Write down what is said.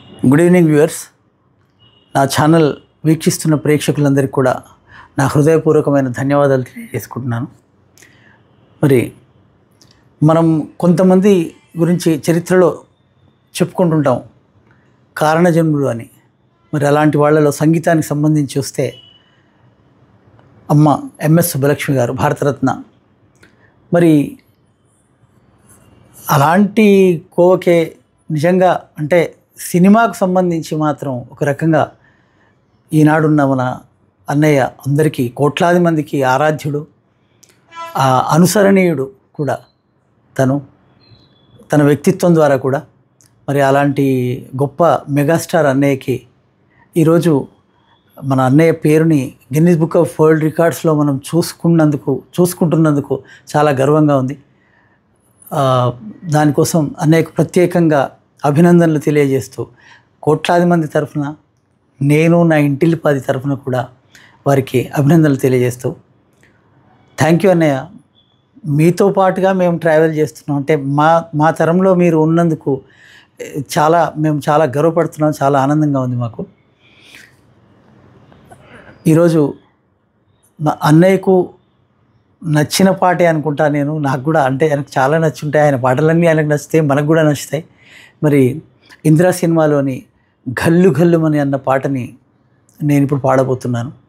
good evening viewers నా channel వీక్షిస్తున్న ప్రేక్షకులందరికీ కూడా నా హృదయపూర్వకమైన ధన్యవాదాలు తెలియజేసుకుంటున్నాను మరి మనం కొంతమంది గురించి చరిత్రలో చెప్పుకుంటుంటాం కారణజన్ములు అని మరి అలాంటి వాళ్ళలో సంగీతానికి సంబంధించి చూస్తే అమ్మ ఎంఎస్ సుబ్బలక్ష్మి గారు భారతరత్న మరి అలాంటి కోవకే నిజంగా అంటే సినిమాకు సంబంధించి మాత్రం ఒక రకంగా ఈనాడున్న మన అన్నయ్య అందరికీ కోట్లాది మందికి ఆరాధ్యుడు ఆ అనుసరణీయుడు కూడా తను తన వ్యక్తిత్వం ద్వారా కూడా మరి అలాంటి గొప్ప మెగాస్టార్ అన్నయ్యకి ఈరోజు మన అన్నయ్య పేరుని గిన్నీస్ బుక్ ఆఫ్ వరల్డ్ రికార్డ్స్లో మనం చూసుకున్నందుకు చూసుకుంటున్నందుకు చాలా గర్వంగా ఉంది ఆ, దానికోసం అన్నయ్యకు ప్రత్యేకంగా అభినందనలు తెలియజేస్తూ కోట్లాది మంది తరఫున నేను నా ఇంటిల్లిపాది తరఫున కూడా వారికి అభినందనలు తెలియజేస్తూ థ్యాంక్ యూ అన్నయ్య మీతో పాటుగా మేము ట్రావెల్ చేస్తున్నాం అంటే మా మా తరంలో మీరు ఉన్నందుకు ఏ, చాలా మేము చాలా గర్వపడుతున్నాం చాలా ఆనందంగా ఉంది మాకు ఈరోజు మా అన్నయ్యకు నచ్చిన పాటే అనుకుంటా నేను నాకు కూడా అంటే ఆయనకు చాలా నచ్చుంటాయి ఆయన పాటలన్నీ ఆయనకు నచ్చుతాయి మనకు కూడా నచ్చుతాయి మరి ఇందిరా సినిమాలోని గల్లు గల్లుమని అన్న పాటని నేను ఇప్పుడు పాడబోతున్నాను